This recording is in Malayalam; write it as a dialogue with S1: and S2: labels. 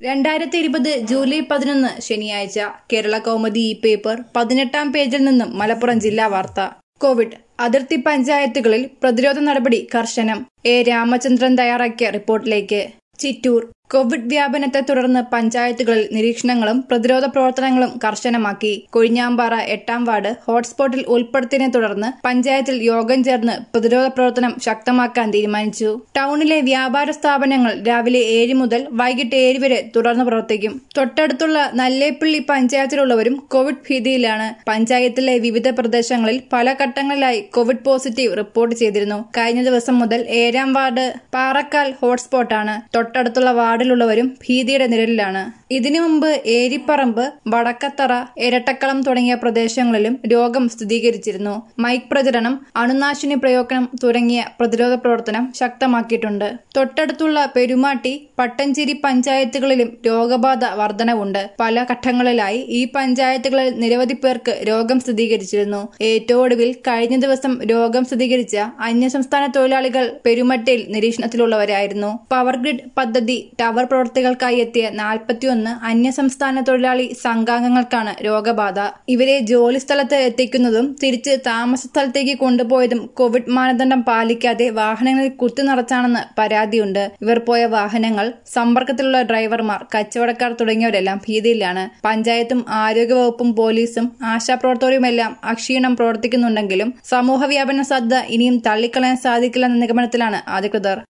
S1: രണ്ടായിരത്തി ഇരുപത് ജൂലൈ പതിനൊന്ന് ശനിയാഴ്ച കേരള കൗമുദി ഈ പേപ്പർ പതിനെട്ടാം പേജിൽ നിന്നും മലപ്പുറം ജില്ലാ വാർത്ത കോവിഡ് അതിർത്തി പഞ്ചായത്തുകളിൽ പ്രതിരോധ നടപടി കർശനം എ രാമചന്ദ്രൻ തയ്യാറാക്കിയ റിപ്പോർട്ടിലേക്ക് ചിറ്റൂർ കോവിഡ് വ്യാപനത്തെ തുടർന്ന് പഞ്ചായത്തുകളിൽ നിരീക്ഷണങ്ങളും പ്രതിരോധ പ്രവർത്തനങ്ങളും കർശനമാക്കി കൊഴിഞ്ഞാമ്പാറ എട്ടാം വാർഡ് ഹോട്ട്സ്പോട്ടിൽ ഉൾപ്പെടുത്തിയതിനെ തുടർന്ന് പഞ്ചായത്തിൽ യോഗം ചേർന്ന് പ്രതിരോധ പ്രവർത്തനം ശക്തമാക്കാൻ തീരുമാനിച്ചു ടൗണിലെ വ്യാപാര സ്ഥാപനങ്ങൾ രാവിലെ ഏഴ് മുതൽ വൈകിട്ട് ഏഴ് വരെ തുടർന്ന് പ്രവർത്തിക്കും തൊട്ടടുത്തുള്ള നല്ലേപ്പള്ളി പഞ്ചായത്തിലുള്ളവരും കോവിഡ് ഭീതിയിലാണ് പഞ്ചായത്തിലെ വിവിധ പ്രദേശങ്ങളിൽ പല ഘട്ടങ്ങളിലായി കോവിഡ് പോസിറ്റീവ് റിപ്പോർട്ട് ചെയ്തിരുന്നു കഴിഞ്ഞ ദിവസം മുതൽ ഏഴാം വാർഡ് പാറക്കാൽ ഹോട്ട്സ്പോട്ടാണ് തൊട്ടടുത്തുള്ള വാർഡിലുള്ളവരും ഭീതിയുടെ നിഴലിലാണ് ഇതിനു മുമ്പ് ഏരിപ്പറമ്പ് വടക്കത്തറ ഇരട്ടക്കളം തുടങ്ങിയ പ്രദേശങ്ങളിലും രോഗം സ്ഥിരീകരിച്ചിരുന്നു മൈക്ക് പ്രചരണം അണുനാശിനി പ്രയോഗം തുടങ്ങിയ പ്രതിരോധ പ്രവർത്തനം ശക്തമാക്കിയിട്ടുണ്ട് തൊട്ടടുത്തുള്ള പെരുമാട്ടി പട്ടഞ്ചേരി പഞ്ചായത്തുകളിലും രോഗബാധ വർധനവുണ്ട് പല ഘട്ടങ്ങളിലായി ഈ പഞ്ചായത്തുകളിൽ നിരവധി പേർക്ക് രോഗം സ്ഥിരീകരിച്ചിരുന്നു ഏറ്റവും ഒടുവിൽ കഴിഞ്ഞ ദിവസം രോഗം സ്ഥിരീകരിച്ച അന്യസംസ്ഥാന തൊഴിലാളികൾ പെരുമട്ടയിൽ നിരീക്ഷണത്തിലുള്ളവരായിരുന്നു പവർ ഗ്രിഡ് പദ്ധതി ടവർ പ്രവർത്തികൾക്കായി എത്തിയ നാൽപ്പത്തിയൊന്ന് അന്യസംസ്ഥാന തൊഴിലാളി സംഘാംഗങ്ങൾക്കാണ് രോഗബാധ ഇവരെ ജോലി സ്ഥലത്ത് എത്തിക്കുന്നതും തിരിച്ച് താമസ സ്ഥലത്തേക്ക് കൊണ്ടുപോയതും കോവിഡ് മാനദണ്ഡം പാലിക്കാതെ വാഹനങ്ങളിൽ കുത്തിനിറച്ചാണെന്ന് പരാതിയുണ്ട് ഇവർ പോയ വാഹനങ്ങൾ സമ്പർക്കത്തിലുള്ള ഡ്രൈവർമാർ കച്ചവടക്കാർ തുടങ്ങിയവരെല്ലാം ഭീതിയിലാണ് പഞ്ചായത്തും ആരോഗ്യവകുപ്പും പോലീസും ആശാപ്രവർത്തകരുമെല്ലാം അക്ഷീണം പ്രവർത്തിക്കുന്നുണ്ടെങ്കിലും സമൂഹ വ്യാപന സാധ്യത ഇനിയും തള്ളിക്കളയാൻ സാധിക്കില്ലെന്ന നിഗമനത്തിലാണ് അധികൃതർ